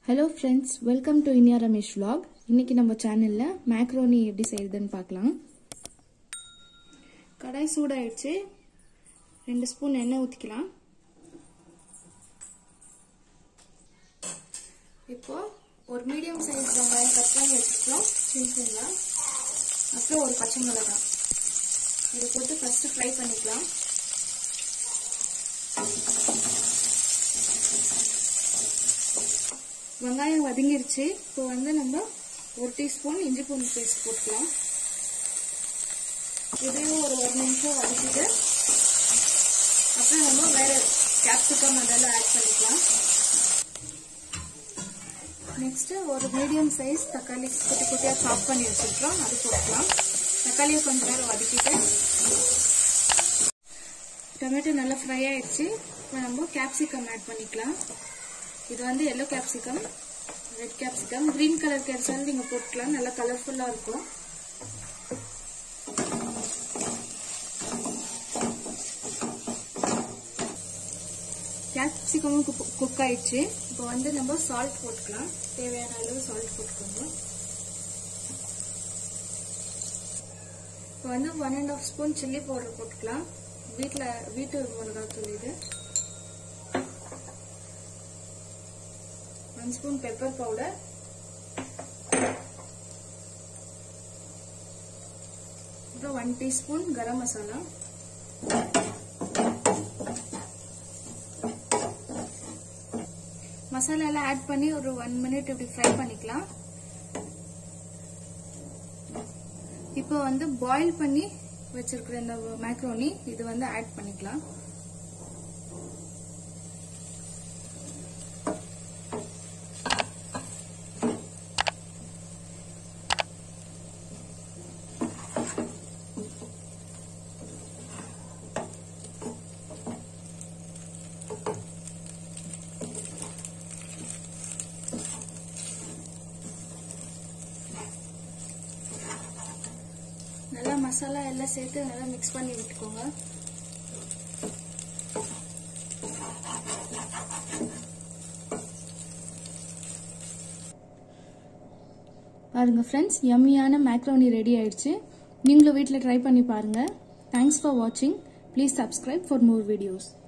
hello friends welcome to Iniya Ramesh vlog இன்னைக்கு நம்ம சேனலில் மேக்ரோனி எப்படி செய்யுதுன்னு பார்க்கலாம் கடாய் சூடாயிடுச்சு ரெண்டு ஸ்பூன் எண்ணெய் ஊற்றிக்கலாம் இப்போ ஒரு மீடியம் சைஸ் வெங்காயம் கட் பண்ணி வச்சுக்கிறோம் சின்ன சின்னதாக அப்புறம் ஒரு பச்சை மிளகாய் இதை போட்டு ஃபஸ்ட்டு ஃப்ரை பண்ணிக்கலாம் வெங்காயம் வதங்கிருச்சு இப்போ வந்து நம்ம ஒரு டீஸ்பூன் இஞ்சி பூண்டு பேஸ்ட் போட்டுக்கலாம் இதையும் ஒரு ஒரு நிமிஷம் வதக்கிட்டு அப்புறம் நம்ம வேற கேப்சிகம் அதெல்லாம் ஆட் பண்ணிக்கலாம் நெக்ஸ்ட் ஒரு மீடியம் சைஸ் தக்காளி குட்டி குட்டியாக சாப் பண்ணி வச்சுருக்கோம் அது போட்டுக்கலாம் தக்காளியை கொஞ்ச நேரம் வதக்கிட்டு டொமேட்டோ நல்லா ஃப்ரை ஆயிடுச்சு இப்போ நம்ம கேப்சிகம் ஆட் பண்ணிக்கலாம் இது வந்து yellow capsicum red capsicum green colour கிடைச்சாலும் நீங்க போட்டுக்கலாம் நல்லா கலர்ஃபுல்லா இருக்கும் கேப்சிகமும் குக் ஆயிடுச்சு இப்போ வந்து நம்ம சால்ட் போட்டுக்கலாம் தேவையான அளவு சால்ட் போட்டுக்கோங்க இப்போ வந்து one and half spoon chilli powder போட்டுக்கலாம் வீட்டில் வீட்டு மிளகாத்தூள் இது ஒன் ஸ்பூன் பெப்பர் பவுடர் அப்புறம் ஒன் டீஸ்பூன் கரம் மசாலா மசாலா எல்லாம் ஆட் பண்ணி ஒரு ஒன் மினிட் இப்படி ஃப்ரை பண்ணிக்கலாம் இப்போ வந்து பாயில் பண்ணி வச்சிருக்கிற இந்த மேக்ரோனி இது வந்து ஆட் பண்ணிக்கலாம் நல்லா மசாலா எல்லாம் சேர்த்து நல்லா மிக்ஸ் பண்ணி விட்டுக்கோங்க பாருங்க ஃப்ரெண்ட்ஸ் யம்மியான மேக்ரோனி ரெடி ஆயிடுச்சு நீங்களும் வீட்டில் ட்ரை பண்ணி பாருங்க தேங்க்ஸ் ஃபார் வாட்சிங் please subscribe for more videos